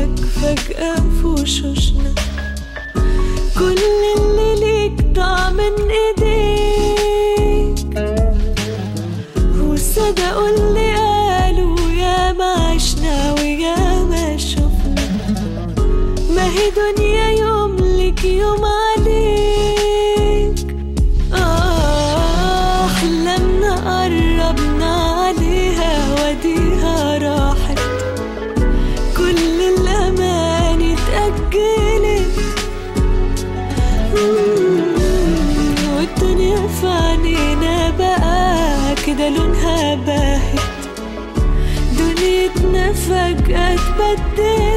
لك فجأة في وشوشنا كل اللي ليك ضاع من ايديك وصدقوا اللي قالوا يا ما عشنا ويا ما شفنا ما هي دنيا يوم لك يوم عليك آه أحلامنا قربنا عليها وديها راحت كل الأماني اتأجلت مم، والدنيا في عينينا بقى كده لونها باهت دنيتنا فجأة اتبدلت